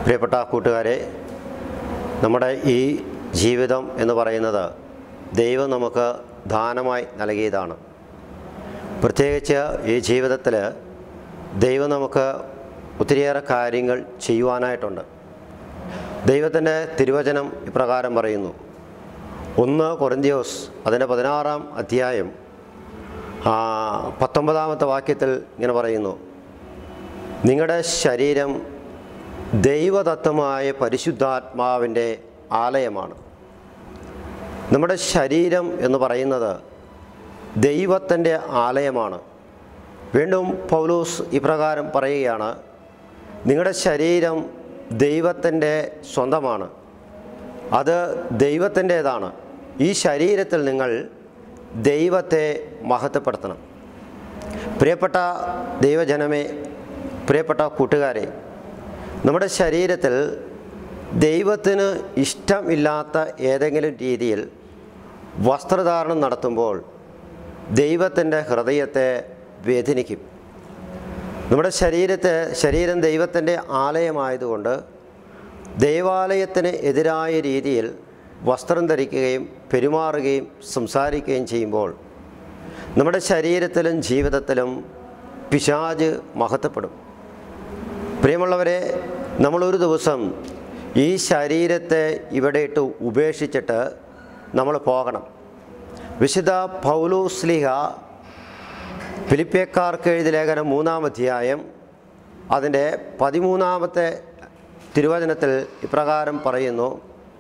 പ്രിയപ്പെട്ട കൂട്ടുകാരെ നമ്മുടെ ഈ ജീവിതം എന്ന് പറയുന്നത് ദൈവം നമുക്ക് ദാനമായി നൽകിയതാണ് പ്രത്യേകിച്ച് ഈ ജീവിതത്തിൽ ദൈവം നമുക്ക് ഒത്തിരിയേറെ കാര്യങ്ങൾ ചെയ്യുവാനായിട്ടുണ്ട് ദൈവത്തിൻ്റെ തിരുവചനം ഇപ്രകാരം പറയുന്നു ഒന്ന് കൊറിന്തിയോസ് അതിൻ്റെ പതിനാറാം അധ്യായം ആ, പത്തൊമ്പതാമത്തെ വാക്യത്തിൽ ഇങ്ങനെ പറയുന്നു നിങ്ങളുടെ ശരീരം ദൈവതത്വമായ പരിശുദ്ധാത്മാവിൻ്റെ ആലയമാണ് നമ്മുടെ ശരീരം എന്ന് പറയുന്നത് ദൈവത്തിൻ്റെ ആലയമാണ് വീണ്ടും പൗലൂസ് ഇപ്രകാരം പറയുകയാണ് നിങ്ങളുടെ ശരീരം ദൈവത്തിൻ്റെ സ്വന്തമാണ് അത് ദൈവത്തിൻ്റേതാണ് ഈ ശരീരത്തിൽ നിങ്ങൾ ദൈവത്തെ മഹത്വപ്പെടുത്തണം പ്രിയപ്പെട്ട ദൈവജനമേ പ്രിയപ്പെട്ട കൂട്ടുകാരെ നമ്മുടെ ശരീരത്തിൽ ദൈവത്തിന് ഇഷ്ടമില്ലാത്ത ഏതെങ്കിലും രീതിയിൽ വസ്ത്രധാരണം നടത്തുമ്പോൾ ദൈവത്തിൻ്റെ ഹൃദയത്തെ വേദനിക്കും നമ്മുടെ ശരീരത്തെ ശരീരം ദൈവത്തിൻ്റെ ആലയമായതുകൊണ്ട് ദൈവാലയത്തിന് എതിരായ രീതിയിൽ വസ്ത്രം ധരിക്കുകയും പെരുമാറുകയും സംസാരിക്കുകയും ചെയ്യുമ്പോൾ നമ്മുടെ ശരീരത്തിലും ജീവിതത്തിലും പിശാജ് മഹത്വപ്പെടും പ്രിയമുള്ളവരെ നമ്മളൊരു ദിവസം ഈ ശരീരത്തെ ഇവിടെ ഇട്ട് ഉപേക്ഷിച്ചിട്ട് നമ്മൾ പോകണം വിശുദ്ധ പൗലോസ്ലിഹ ഫിലിപ്പിയക്കാർക്ക് എഴുതിയ ലേഖനം മൂന്നാം അധ്യായം അതിൻ്റെ പതിമൂന്നാമത്തെ തിരുവചനത്തിൽ ഇപ്രകാരം പറയുന്നു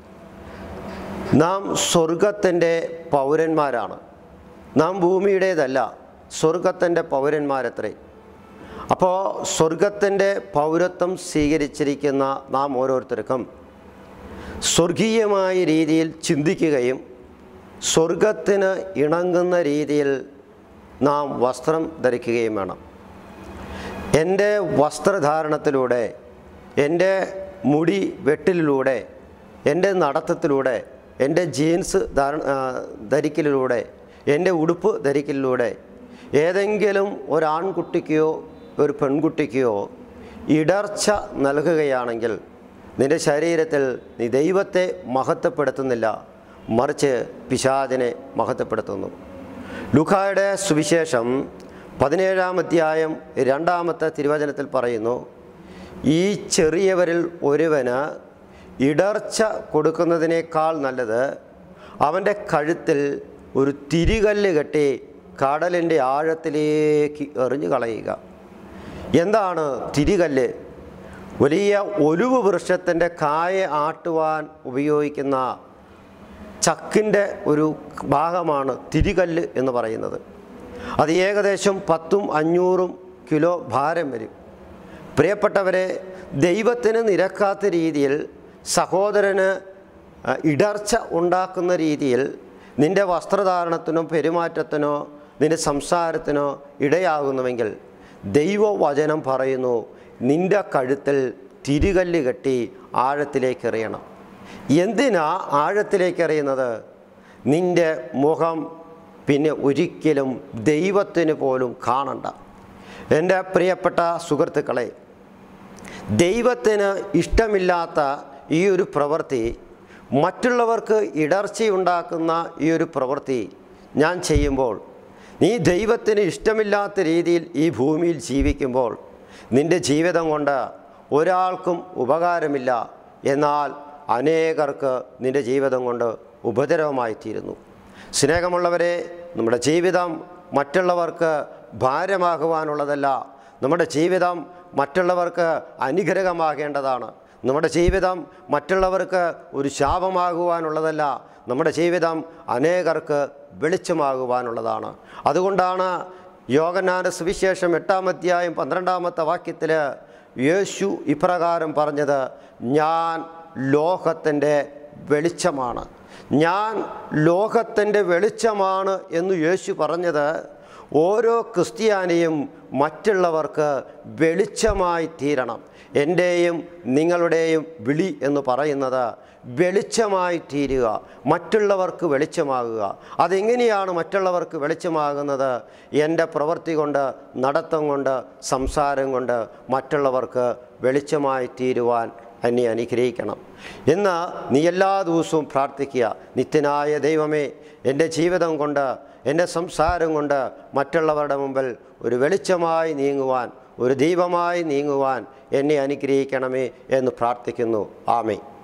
നാം സ്വർഗത്തിൻ്റെ പൗരന്മാരാണ് നാം ഭൂമിയുടേതല്ല സ്വർഗത്തിൻ്റെ പൗരന്മാരത്രേ അപ്പോൾ സ്വർഗത്തിൻ്റെ പൗരത്വം സ്വീകരിച്ചിരിക്കുന്ന നാം ഓരോരുത്തർക്കും സ്വർഗീയമായ രീതിയിൽ ചിന്തിക്കുകയും സ്വർഗത്തിന് ഇണങ്ങുന്ന രീതിയിൽ നാം വസ്ത്രം ധരിക്കുകയും വേണം എൻ്റെ വസ്ത്രധാരണത്തിലൂടെ എൻ്റെ മുടി വെട്ടിലിലൂടെ എൻ്റെ നടത്തത്തിലൂടെ എൻ്റെ ജീൻസ് ധാര ആ, ധരിക്കലിലൂടെ എൻ്റെ ഉടുപ്പ് ധരിക്കലിലൂടെ ഏതെങ്കിലും ഒരാൺകുട്ടിക്കോ ഒരു പെൺകുട്ടിക്കോ ഇടർച്ച നൽകുകയാണെങ്കിൽ നിൻ്റെ ശരീരത്തിൽ നീ ദൈവത്തെ മഹത്വപ്പെടുത്തുന്നില്ല മറിച്ച് പിശാചിനെ മഹത്വപ്പെടുത്തുന്നു ലുഖായുടെ സുവിശേഷം പതിനേഴാം അധ്യായം രണ്ടാമത്തെ തിരുവചനത്തിൽ പറയുന്നു ഈ ചെറിയവരിൽ ഒരുവന് ഇടർച്ച കൊടുക്കുന്നതിനേക്കാൾ നല്ലത് അവൻ്റെ കഴുത്തിൽ ഒരു തിരികല്ല് കെട്ടി കടലിൻ്റെ ആഴത്തിലേക്ക് എറിഞ്ഞു കളയുക എന്താണ് തിരികല്ല് വലിയ ഒലിവ് വൃക്ഷത്തിൻ്റെ കായ ആട്ടുവാൻ ഉപയോഗിക്കുന്ന ചക്കിൻ്റെ ഒരു ഭാഗമാണ് തിരികല്ല് എന്ന് പറയുന്നത് അത് ഏകദേശം പത്തും അഞ്ഞൂറും കിലോ ഭാരം വരും പ്രിയപ്പെട്ടവരെ ദൈവത്തിന് നിരക്കാത്ത രീതിയിൽ സഹോദരന് അഹ്, ഇടർച്ച ഉണ്ടാക്കുന്ന രീതിയിൽ നിൻ്റെ വസ്ത്രധാരണത്തിനോ പെരുമാറ്റത്തിനോ നിൻ്റെ സംസാരത്തിനോ ഇടയാകുന്നുവെങ്കിൽ ദൈവവചനം പറയുന്നു നിൻ്റെ കഴുത്തിൽ തിരികല്ല് കെട്ടി ആഴത്തിലേക്ക് എറിയണം എന്തിനാ ആഴത്തിലേക്ക് എറിയുന്നത് നിൻ്റെ മുഖം പിന്നെ ഒരിക്കലും ദൈവത്തിന് പോലും കാണണ്ട എൻ്റെ പ്രിയപ്പെട്ട സുഹൃത്തുക്കളെ ദൈവത്തിന് ഇഷ്ടമില്ലാത്ത ഈ ഒരു പ്രവൃത്തി മറ്റുള്ളവർക്ക് ഇടർച്ചയുണ്ടാക്കുന്ന ഈ ഒരു പ്രവൃത്തി ഞാൻ ചെയ്യുമ്പോൾ നീ ദൈവത്തിന് ഇഷ്ടമില്ലാത്ത രീതിയിൽ ഈ ഭൂമിയിൽ ജീവിക്കുമ്പോൾ നിൻ്റെ ജീവിതം കൊണ്ട് ഒരാൾക്കും ഉപകാരമില്ല എന്നാൽ അനേകർക്ക് നിൻ്റെ ജീവിതം കൊണ്ട് ഉപദ്രവമായി തീരുന്നു സ്നേഹമുള്ളവരെ നമ്മുടെ ജീവിതം മറ്റുള്ളവർക്ക് ഭാരമാകുവാനുള്ളതല്ല നമ്മുടെ ജീവിതം മറ്റുള്ളവർക്ക് അനുഗ്രഹമാകേണ്ടതാണ് നമ്മുടെ ജീവിതം മറ്റുള്ളവർക്ക് ഒരു ശാപമാകുവാനുള്ളതല്ല നമ്മുടെ ജീവിതം അനേകർക്ക് വെളിച്ചമാകുവാനുള്ളതാണ് അതുകൊണ്ടാണ് യോഗനാന സുവിശേഷം എട്ടാം അധ്യായം പന്ത്രണ്ടാമത്തെ വാക്യത്തിൽ യേശു ഇപ്രകാരം പറഞ്ഞത് ഞാൻ ലോകത്തിൻ്റെ വെളിച്ചമാണ് ഞാൻ ലോകത്തിൻ്റെ വെളിച്ചമാണ് എന്ന് യേശു പറഞ്ഞത് ഓരോ ക്രിസ്ത്യാനിയും മറ്റുള്ളവർക്ക് വെളിച്ചമായി തീരണം എൻ്റെയും നിങ്ങളുടെയും വിളി എന്ന് പറയുന്നത് വെളിച്ചമായി തീരുക മറ്റുള്ളവർക്ക് വെളിച്ചമാകുക അതെങ്ങനെയാണ് മറ്റുള്ളവർക്ക് വെളിച്ചമാകുന്നത് എൻ്റെ പ്രവൃത്തി കൊണ്ട് നടത്തം കൊണ്ട് സംസാരം കൊണ്ട് മറ്റുള്ളവർക്ക് വെളിച്ചമായി തീരുവാൻ എന്നെ അനുഗ്രഹിക്കണം എന്ന് നീ എല്ലാ ദിവസവും പ്രാർത്ഥിക്കുക നിത്യനായ ദൈവമേ എൻ്റെ ജീവിതം കൊണ്ട് എൻ്റെ സംസാരം കൊണ്ട് മറ്റുള്ളവരുടെ മുമ്പിൽ ഒരു വെളിച്ചമായി നീങ്ങുവാൻ ഒരു ദീപമായി നീങ്ങുവാൻ എന്നെ അനുഗ്രഹിക്കണമേ എന്ന് പ്രാർത്ഥിക്കുന്നു ആമേ